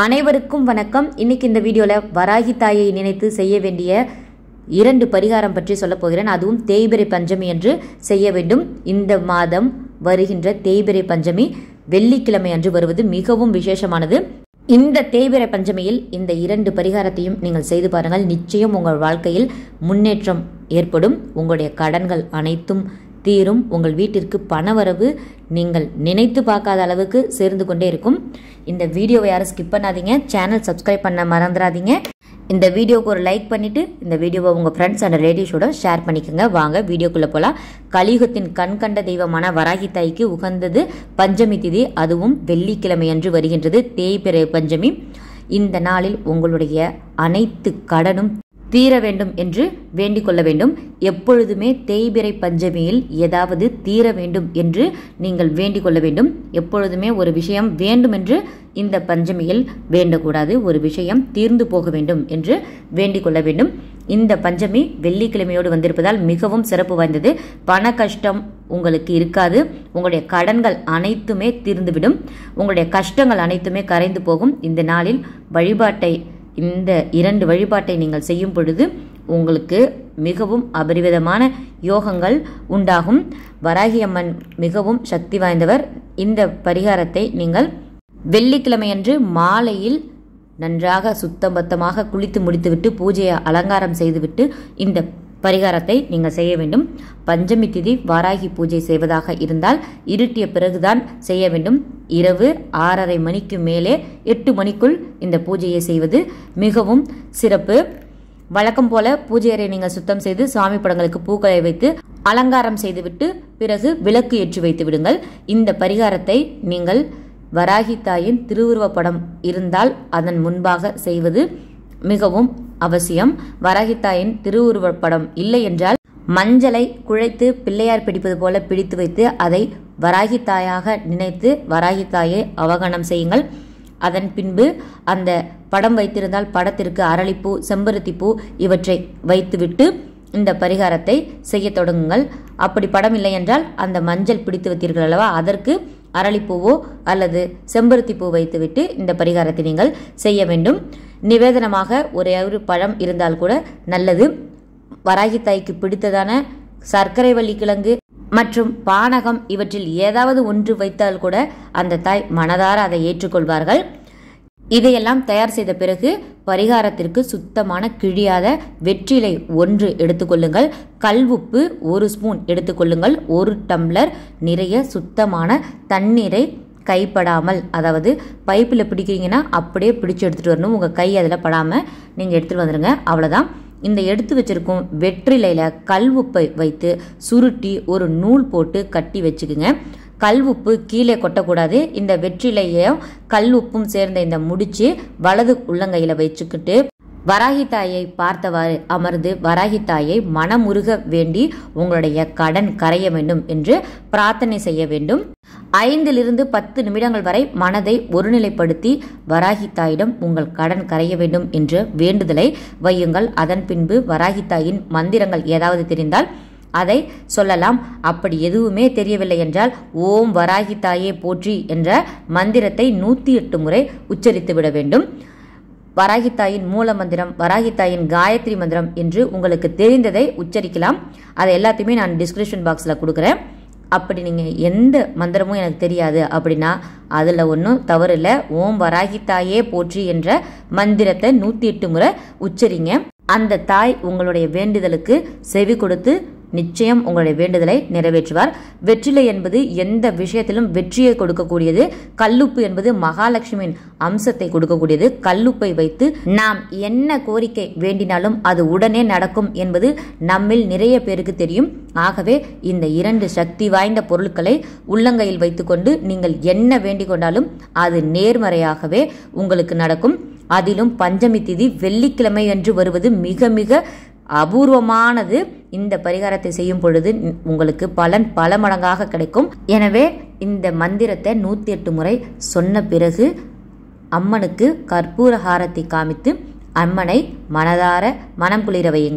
அனைவருக்கும் வணக்கம் இன்னைக்கு இந்த வீடியோவில் வராகி தாயை நினைத்து செய்ய வேண்டிய இரண்டு பரிகாரம் பற்றி சொல்லப் போகிறேன் அதுவும் தேய்பிரை பஞ்சமி என்று செய்ய வேண்டும் இந்த மாதம் வருகின்ற தேய்பிரை பஞ்சமி வெள்ளிக்கிழமை அன்று வருவது மிகவும் விசேஷமானது இந்த தேய்பிரை பஞ்சமியில் இந்த இரண்டு பரிகாரத்தையும் நீங்கள் செய்து பாருங்கள் நிச்சயம் உங்கள் வாழ்க்கையில் முன்னேற்றம் ஏற்படும் உங்களுடைய கடன்கள் அனைத்தும் தீரும் உங்கள் வீட்டிற்கு பணவரவு நீங்கள் நினைத்து பார்க்காத அளவுக்கு சேர்ந்து கொண்டே இருக்கும் இந்த வீடியோவை யாரும் ஸ்கிப் பண்ணாதீங்க சேனல் சப்ஸ்கிரைப் பண்ண மறந்துடாதீங்க இந்த வீடியோவுக்கு ஒரு லைக் பண்ணிவிட்டு இந்த வீடியோவை உங்கள் ஃப்ரெண்ட்ஸ் அண்ட் ரிலேட்டிவ்ஸோட ஷேர் பண்ணிக்கோங்க வாங்க வீடியோக்குள்ளே போகலாம் கலியுகத்தின் கண் கண்ட தெய்வமான வராகி தாய்க்கு உகந்தது பஞ்சமி திதி அதுவும் வெள்ளிக்கிழமை அன்று வருகின்றது தேய்பிறை பஞ்சமி இந்த நாளில் உங்களுடைய அனைத்து கடனும் தீர வேண்டும் என்று வேண்டிக் கொள்ள வேண்டும் எப்பொழுதுமே தேய்பிறை பஞ்சமியில் ஏதாவது தீர வேண்டும் என்று நீங்கள் வேண்டிக் கொள்ள வேண்டும் எப்பொழுதுமே ஒரு விஷயம் வேண்டும் என்று இந்த பஞ்சமியில் வேண்டக்கூடாது ஒரு விஷயம் தீர்ந்து போக வேண்டும் என்று வேண்டிக் கொள்ள வேண்டும் இந்த பஞ்சமி வெள்ளிக்கிழமையோடு வந்திருப்பதால் மிகவும் சிறப்பு வாய்ந்தது பண கஷ்டம் உங்களுக்கு இருக்காது உங்களுடைய கடன்கள் அனைத்துமே தீர்ந்துவிடும் உங்களுடைய கஷ்டங்கள் அனைத்துமே கரைந்து போகும் இந்த நாளில் வழிபாட்டை இந்த இரண்டு வழிபாட்டை நீங்கள் செய்யும் பொழுது உங்களுக்கு மிகவும் அபரிவிதமான யோகங்கள் உண்டாகும் வராகி அம்மன் மிகவும் சக்தி வாய்ந்தவர் இந்த பரிகாரத்தை நீங்கள் வெள்ளிக்கிழமையன்று மாலையில் நன்றாக சுத்தம் பத்தமாக குளித்து முடித்துவிட்டு பூஜையை அலங்காரம் செய்துவிட்டு இந்த பரிகாரத்தை நீங்கள் செய்ய வேண்டும் பஞ்சமி திதி வாராகி பூஜை செய்வதாக இருந்தால் இருட்டிய பிறகுதான் செய்ய வேண்டும் இரவு ஆறரை மணிக்கு மேலே எட்டு மணிக்குள் இந்த பூஜையை செய்வது மிகவும் சிறப்பு வழக்கம் போல பூஜை அறை நீங்கள் சுத்தம் செய்து சுவாமி படங்களுக்கு பூக்களை வைத்து அலங்காரம் செய்துவிட்டு பிறகு விளக்கு ஏற்றி வைத்து விடுங்கள் இந்த பரிகாரத்தை நீங்கள் வராகி தாயின் திருவுருவப் படம் இருந்தால் அதன் முன்பாக செய்வது மிகவும் அவசியம் வராகித்தாயின் திருவுருவப் படம் இல்லை என்றால் மஞ்சளை குழைத்து பிள்ளையார் பிடிப்பது போல பிடித்து வைத்து அதை வராகித்தாயாக நினைத்து வராகித்தாயை அவகனம் செய்யுங்கள் அதன் பின்பு அந்த படம் வைத்திருந்தால் படத்திற்கு அரளிப்பூ செம்பருத்திப்பூ இவற்றை வைத்துவிட்டு இந்த பரிகாரத்தை செய்ய தொடங்குங்கள் அப்படி படம் இல்லை என்றால் அந்த மஞ்சள் பிடித்து வைத்தீர்கள் அல்லவா அதற்கு அரளிப்பூவோ அல்லது செம்பருத்தி பூ வைத்துவிட்டு இந்த பரிகாரத்தை நீங்கள் செய்ய வேண்டும் நிவேதனமாக ஒரே ஒரு பழம் இருந்தால் கூட நல்லது வராகி தாய்க்கு பிடித்ததான சர்க்கரை வள்ளி கிழங்கு மற்றும் பானகம் இவற்றில் ஏதாவது ஒன்று வைத்தால் கூட அந்த தாய் மனதார அதை ஏற்றுக்கொள்வார்கள் இதையெல்லாம் தயார் செய்த பிறகு பரிகாரத்திற்கு சுத்தமான கிழியாத வெற்றிலை ஒன்று எடுத்துக்கொள்ளுங்கள் கல்வுப்பு ஒரு ஸ்பூன் எடுத்துக்கொள்ளுங்கள் ஒரு டம்ளர் நிறைய சுத்தமான தண்ணீரை கைப்படாமல் அதாவது பைப்பில் பிடிக்கிறீங்கன்னா அப்படியே பிடிச்சு எடுத்துகிட்டு வரணும் உங்கள் கை அதில் படாமல் நீங்கள் எடுத்துகிட்டு வந்துடுங்க அவ்வளோதான் இந்த எடுத்து வச்சிருக்கும் வெற்றிலையில் கல்வுப்பை வைத்து சுருட்டி ஒரு நூல் போட்டு கட்டி வச்சுக்குங்க கல் உப்பு கீழே கொட்டக்கூடாது இந்த வெற்றிலையும் கல் உப்பும் சேர்ந்த இந்த முடிச்சு வலது உள்ளங்கையில் வச்சுக்கிட்டு வராகி தாயை பார்த்தவாறு அமர்ந்து வராகி தாயை மனமுருக வேண்டி உங்களுடைய கடன் கரைய வேண்டும் என்று பிரார்த்தனை செய்ய வேண்டும் ஐந்திலிருந்து பத்து நிமிடங்கள் வரை மனதை ஒருநிலைப்படுத்தி வராகி தாயிடம் உங்கள் கடன் கரைய வேண்டும் என்ற வேண்டுதலை வையுங்கள் அதன் பின்பு வராகி தாயின் மந்திரங்கள் ஏதாவது தெரிந்தால் அதை சொல்லலாம் அப்படி எதுவுமே தெரியவில்லை என்றால் ஓம் வராகி தாயே போற்றி என்ற மந்திரத்தை நூற்றி எட்டு முறை உச்சரித்து விட வேண்டும் வராகித்தாயின் மூல மந்திரம் வராகித்தாயின் காயத்ரி மந்திரம் என்று உங்களுக்கு தெரிந்ததை உச்சரிக்கலாம் அதை எல்லாத்தையுமே நான் டிஸ்கிரிப்ஷன் பாக்ஸில் கொடுக்குறேன் அப்படி நீங்கள் எந்த மந்திரமும் எனக்கு தெரியாது அப்படின்னா அதில் ஒன்றும் தவறு இல்லை ஓம் வராகித்தாயே போற்றி என்ற மந்திரத்தை நூற்றி எட்டு முறை உச்சரிங்க அந்த தாய் உங்களுடைய வேண்டுதலுக்கு செவி கொடுத்து நிச்சயம் உங்களுடைய வேண்டுதலை நிறைவேற்றுவார் வெற்றிலை என்பது எந்த விஷயத்திலும் வெற்றியை கொடுக்கக்கூடியது கல்லுப்பு என்பது மகாலட்சுமியின் அம்சத்தை கொடுக்கக்கூடியது கல்லுப்பை வைத்து நாம் என்ன கோரிக்கை வேண்டினாலும் அது உடனே நடக்கும் என்பது நம்மில் நிறைய பேருக்கு தெரியும் ஆகவே இந்த இரண்டு சக்தி வாய்ந்த பொருட்களை உள்ளங்கையில் வைத்துக்கொண்டு நீங்கள் என்ன வேண்டிக் கொண்டாலும் அது நேர்மறையாகவே உங்களுக்கு நடக்கும் அதிலும் பஞ்சமி திதி வெள்ளிக்கிழமை என்று வருவது மிக மிக அபூர்வமானது இந்த பரிகாரத்தை செய்யும் பொழுது உங்களுக்கு பலன் பல மடங்காக கிடைக்கும் எனவே இந்த மந்திரத்தை நூற்றி எட்டு முறை சொன்ன பிறகு அம்மனுக்கு கற்பூர ஹாரத்தை காமித்து அம்மனை மனதார மனம் குளிர வையுங்கள்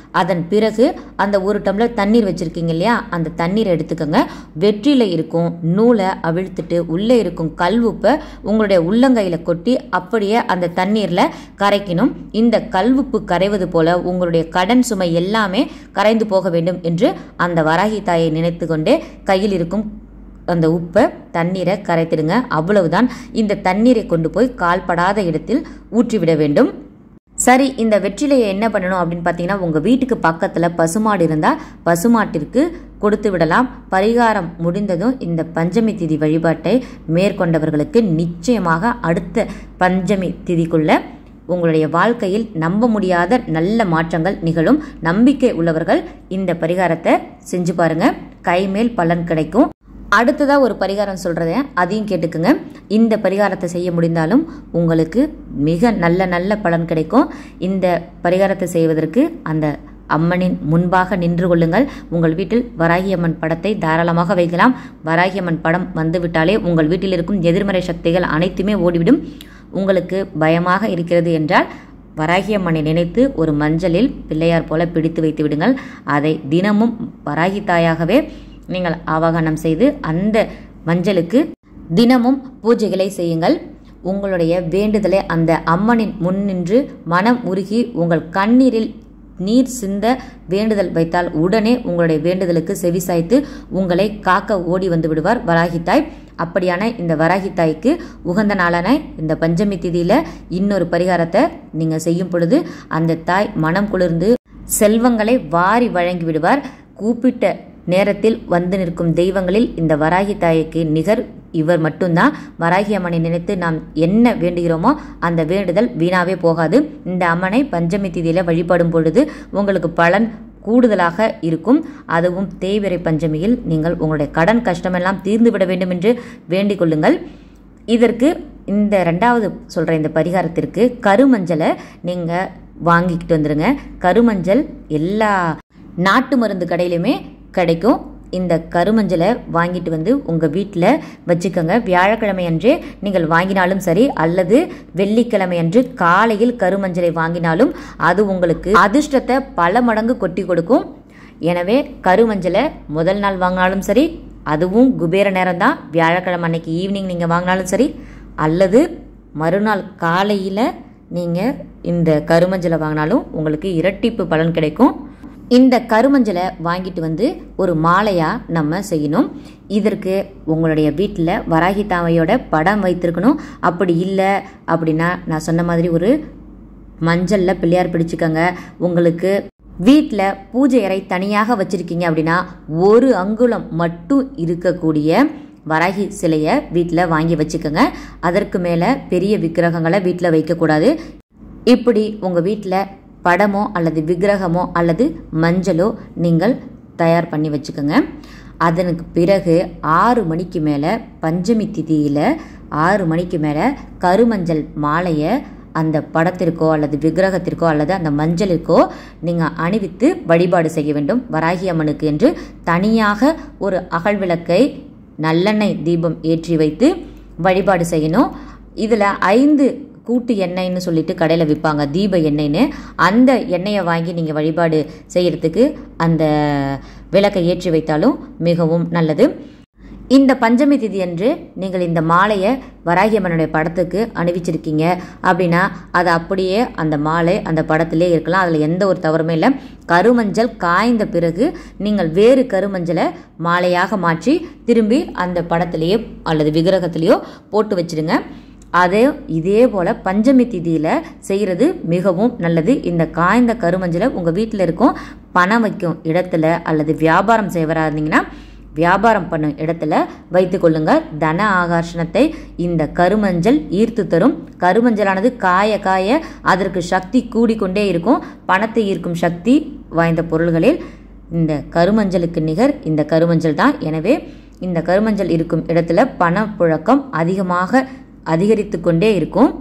அதன் பிறகு அந்த ஒரு டம்ளர் தண்ணீர் வச்சுருக்கீங்க இல்லையா அந்த தண்ணீரை எடுத்துக்கோங்க வெற்றிலை இருக்கும் நூலை அவிழ்த்துட்டு உள்ளே இருக்கும் கல்வுப்பை உங்களுடைய உள்ளங்கையில் கொட்டி அப்படியே அந்த தண்ணீரில் கரைக்கணும் இந்த கல்வுப்பு கரைவது போல உங்களுடைய கடன் சுமை எல்லாமே கரைந்து போக வேண்டும் என்று அந்த வராகி தாயை நினைத்து கொண்டே கையில் இருக்கும் அந்த உப்பை தண்ணீரை கரைத்திடுங்க அவ்வளவுதான் இந்த தண்ணீரை கொண்டு போய் கால்படாத இடத்தில் ஊற்றிவிட வேண்டும் சரி இந்த வெற்றிலையை என்ன பண்ணணும் அப்படின்னு பார்த்தீங்கன்னா உங்கள் வீட்டுக்கு பக்கத்தில் பசுமாடு இருந்தால் பசுமாட்டிற்கு கொடுத்து விடலாம் பரிகாரம் முடிந்ததும் இந்த பஞ்சமி திதி வழிபாட்டை மேற்கொண்டவர்களுக்கு நிச்சயமாக அடுத்த பஞ்சமி திதிக்குள்ள உங்களுடைய வாழ்க்கையில் நம்ப முடியாத நல்ல மாற்றங்கள் நிகழும் நம்பிக்கை உள்ளவர்கள் இந்த பரிகாரத்தை செஞ்சு பாருங்க கைமேல் பலன் கிடைக்கும் அடுத்ததா ஒரு பரிகாரம் சொல்றேன் அதையும் கேட்டுக்குங்க இந்த பரிகாரத்தை செய்ய முடிந்தாலும் உங்களுக்கு மிக நல்ல நல்ல பலன் கிடைக்கும் இந்த பரிகாரத்தை செய்வதற்கு அந்த அம்மனின் முன்பாக நின்று கொள்ளுங்கள் உங்கள் வீட்டில் வராகி அம்மன் படத்தை தாராளமாக வைக்கலாம் வராகி அம்மன் படம் வந்துவிட்டாலே உங்கள் வீட்டில் இருக்கும் எதிர்மறை சக்திகள் அனைத்துமே ஓடிவிடும் உங்களுக்கு பயமாக இருக்கிறது என்றால் வராகி அம்மனை நினைத்து ஒரு மஞ்சளில் பிள்ளையார் போல பிடித்து வைத்து விடுங்கள் அதை தினமும் வராகி தாயாகவே நீங்கள் ஆவாகனம் செய்து அந்த மஞ்சளுக்கு தினமும் பூஜைகளை செய்யுங்கள் உங்களுடைய வேண்டுதலை அந்த அம்மனின் முன் நின்று மனம் உருகி உங்கள் கண்ணீரில் நீர் சிந்த வேண்டுதல் வைத்தால் உடனே உங்களுடைய வேண்டுதலுக்கு செவிசாய்த்து உங்களை காக்க ஓடி வந்து விடுவார் வராகித்தாய் அப்படியான இந்த வராகித்தாய்க்கு உகந்த நாளான இந்த பஞ்சமி திதியில் இன்னொரு பரிகாரத்தை நீங்கள் செய்யும் பொழுது அந்த தாய் மனம் குளிர்ந்து செல்வங்களை வாரி வழங்கி விடுவார் கூப்பிட்ட நேரத்தில் வந்து நிற்கும் தெய்வங்களில் இந்த வராகி தாய்க்கு நிகர் இவர் மட்டும்தான் வராகி அம்மனை நினைத்து நாம் என்ன வேண்டுகிறோமோ அந்த வேண்டுதல் வீணாவே போகாது இந்த அம்மனை பஞ்சமி திதியில் வழிபடும் பொழுது உங்களுக்கு பலன் கூடுதலாக இருக்கும் அதுவும் தேய்பிறை பஞ்சமியில் நீங்கள் உங்களுடைய கடன் கஷ்டமெல்லாம் தீர்ந்து விட வேண்டும் என்று வேண்டிக் கொள்ளுங்கள் இதற்கு இந்த ரெண்டாவது சொல்கிற இந்த பரிகாரத்திற்கு கருமஞ்சளை நீங்கள் வாங்கிக்கிட்டு வந்துடுங்க கருமஞ்சள் எல்லா நாட்டு மருந்து கடையிலுமே கிடைக்கும் இந்த கருமஞ்சளை வாங்கிட்டு வந்து உங்கள் வீட்டில் வச்சுக்கோங்க வியாழக்கிழமை அன்றே நீங்கள் வாங்கினாலும் சரி அல்லது வெள்ளிக்கிழமை அன்று காலையில் கருமஞ்சளை வாங்கினாலும் அது உங்களுக்கு அதிர்ஷ்டத்தை பல மடங்கு கொட்டி கொடுக்கும் எனவே கருமஞ்சளை முதல் நாள் வாங்கினாலும் சரி அதுவும் குபேர நேரம் தான் வியாழக்கிழமை அன்னைக்கு ஈவினிங் நீங்கள் வாங்கினாலும் சரி அல்லது மறுநாள் காலையில் நீங்கள் இந்த கருமஞ்சளை வாங்கினாலும் உங்களுக்கு இரட்டிப்பு பலன் கிடைக்கும் இந்த கருமஞ்சளை வாங்கிட்டு வந்து ஒரு மாலையாக நம்ம செய்யணும் இதற்கு உங்களுடைய வீட்டில் வராகி தாமையோட படம் வைத்திருக்கணும் அப்படி இல்லை அப்படின்னா நான் சொன்ன மாதிரி ஒரு மஞ்சளில் பிள்ளையார் பிடிச்சுக்கோங்க உங்களுக்கு வீட்டில் பூஜை அறை தனியாக வச்சுருக்கீங்க அப்படின்னா ஒரு அங்குலம் மட்டும் இருக்கக்கூடிய வராகி சிலையை வீட்டில் வாங்கி வச்சுக்கோங்க அதற்கு மேலே பெரிய விக்கிரகங்களை வீட்டில் வைக்கக்கூடாது இப்படி உங்கள் வீட்டில் படமோ அல்லது விக்கிரகமோ அல்லது மஞ்சளோ நீங்கள் தயார் பண்ணி வச்சுக்கோங்க அதனுக்கு பிறகு ஆறு மணிக்கு மேலே பஞ்சமி திதியில் ஆறு மணிக்கு மேலே கருமஞ்சள் மாலையை அந்த படத்திற்கோ அல்லது விக்கிரகத்திற்கோ அல்லது அந்த மஞ்சளுக்கோ நீங்கள் அணிவித்து வழிபாடு செய்ய வேண்டும் வராகி அம்மனுக்கு என்று தனியாக ஒரு அகல் விளக்கை நல்லெண்ணெய் தீபம் ஏற்றி வைத்து வழிபாடு செய்யணும் இதில் ஐந்து கூட்டு எண்ணெய்னு சொல்லிட்டு கடையில் விற்பாங்க தீப எண்ணெய்னு அந்த எண்ணெயை வாங்கி நீங்கள் வழிபாடு செய்கிறதுக்கு அந்த விளக்கை ஏற்றி வைத்தாலும் மிகவும் நல்லது இந்த பஞ்சமி திதி அன்று நீங்கள் இந்த மாலையை வராகியம்மனுடைய படத்துக்கு அணிவிச்சிருக்கீங்க அப்படின்னா அது அப்படியே அந்த மாலை அந்த படத்திலே இருக்கலாம் அதில் எந்த ஒரு தவறுமே இல்லை கருமஞ்சள் காய்ந்த பிறகு நீங்கள் வேறு கருமஞ்சளை மாலையாக மாற்றி திரும்பி அந்த படத்திலேயோ அல்லது விக்கிரகத்திலேயோ போட்டு வச்சிடுங்க அதே இதே போல் பஞ்சமி திதியில் செய்கிறது மிகவும் நல்லது இந்த காய்ந்த கருமஞ்சளை உங்கள் வீட்டில் இருக்கும் பணம் வைக்கும் இடத்துல அல்லது வியாபாரம் செய்வராக இருந்தீங்கன்னா வியாபாரம் பண்ணும் இடத்துல வைத்து கொள்ளுங்க தன ஆகர்ஷணத்தை இந்த கருமஞ்சள் ஈர்த்து தரும் கருமஞ்சளானது காய காய அதற்கு சக்தி கூடிக்கொண்டே இருக்கும் பணத்தை ஈர்க்கும் சக்தி வாய்ந்த பொருள்களில் இந்த கருமஞ்சளுக்கு நிகர் இந்த கருமஞ்சள் தான் எனவே இந்த கருமஞ்சள் இருக்கும் இடத்துல பணப்புழக்கம் அதிகமாக அதிகரித்து கொண்டே இருக்கும்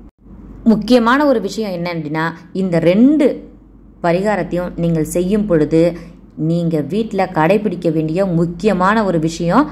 முக்கியமான ஒரு விஷயம் என்ன அப்படின்னா இந்த ரெண்டு பரிகாரத்தையும் நீங்கள் செய்யும் பொழுது நீங்கள் வீட்டில் கடைபிடிக்க வேண்டிய முக்கியமான ஒரு விஷயம்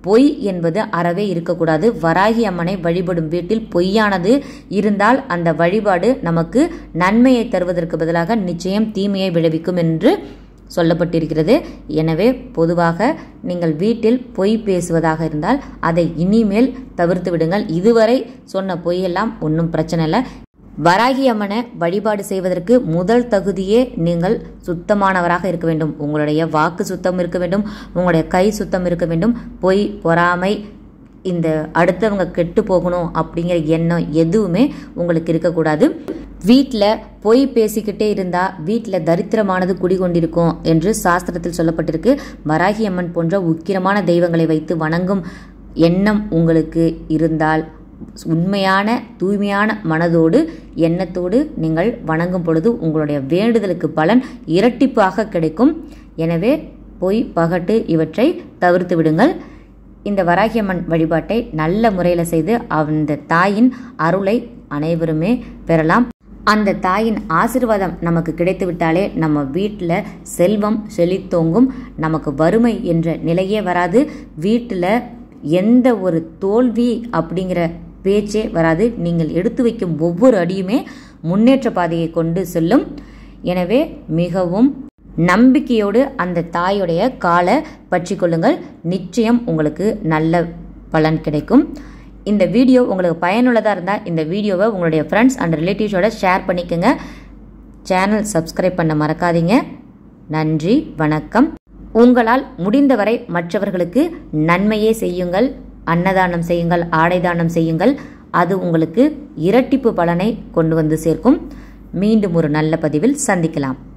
பொய் என்பது அறவே இருக்கக்கூடாது வராகி அம்மனை வழிபடும் வீட்டில் பொய்யானது இருந்தால் அந்த வழிபாடு நமக்கு நன்மையை தருவதற்கு பதிலாக நிச்சயம் தீமையை விளைவிக்கும் என்று சொல்லப்பட்டிருக்கிறது எனவே பொதுவாக நீங்கள் வீட்டில் பொய் பேசுவதாக இருந்தால் அதை இனிமேல் தவிர்த்து விடுங்கள் இதுவரை சொன்ன பொய்யெல்லாம் ஒன்றும் பிரச்சனை இல்லை வராகி அம்மனை வழிபாடு செய்வதற்கு முதல் தகுதியே நீங்கள் சுத்தமானவராக இருக்க வேண்டும் உங்களுடைய வாக்கு சுத்தம் இருக்க வேண்டும் உங்களுடைய கை சுத்தம் இருக்க வேண்டும் பொய் பொறாமை இந்த அடுத்தவங்க கெட்டு போகணும் அப்படிங்கிற எண்ணம் எதுவுமே உங்களுக்கு இருக்கக்கூடாது வீட்டில் பொய் பேசிக்கிட்டே இருந்தால் வீட்டில் தரித்திரமானது குடிகொண்டிருக்கும் என்று சாஸ்திரத்தில் சொல்லப்பட்டிருக்கு வராகி அம்மன் போன்ற உக்கிரமான தெய்வங்களை வைத்து வணங்கும் எண்ணம் உங்களுக்கு இருந்தால் உண்மையான தூய்மையான மனதோடு எண்ணத்தோடு நீங்கள் வணங்கும் பொழுது உங்களுடைய வேண்டுதலுக்கு பலன் இரட்டிப்பாக கிடைக்கும் எனவே பொய் பகட்டு இவற்றை தவிர்த்து விடுங்கள் இந்த வராகியம்மன் வழிபாட்டை நல்ல முறையில் செய்து அந்த தாயின் அருளை அனைவருமே பெறலாம் அந்த தாயின் ஆசிர்வாதம் நமக்கு கிடைத்து விட்டாலே நம்ம வீட்டில் செல்வம் செழித்தோங்கும் நமக்கு வறுமை என்ற நிலையே வராது வீட்டில் எந்த ஒரு தோல்வி அப்படிங்கிற பேச்சே வராது நீங்கள் எடுத்து வைக்கும் ஒவ்வொரு அடியுமே முன்னேற்ற பாதையை கொண்டு செல்லும் எனவே மிகவும் நம்பிக்கையோடு அந்த தாயுடைய காலை பற்றி கொள்ளுங்கள் நிச்சயம் உங்களுக்கு நல்ல பலன் கிடைக்கும் இந்த வீடியோ உங்களுக்கு பயனுள்ளதாக இருந்தால் இந்த வீடியோவை உங்களுடைய ஃப்ரெண்ட்ஸ் அண்ட் ரிலேட்டிவ்ஸோட ஷேர் பண்ணிக்கோங்க சேனல் சப்ஸ்கிரைப் பண்ண மறக்காதீங்க நன்றி வணக்கம் உங்களால் முடிந்தவரை மற்றவர்களுக்கு நன்மையே செய்யுங்கள் அன்னதானம் செய்யுங்கள் ஆடை தானம் செய்யுங்கள் அது உங்களுக்கு இரட்டிப்பு பலனை கொண்டு வந்து சேர்க்கும் மீண்டும் ஒரு நல்ல பதிவில் சந்திக்கலாம்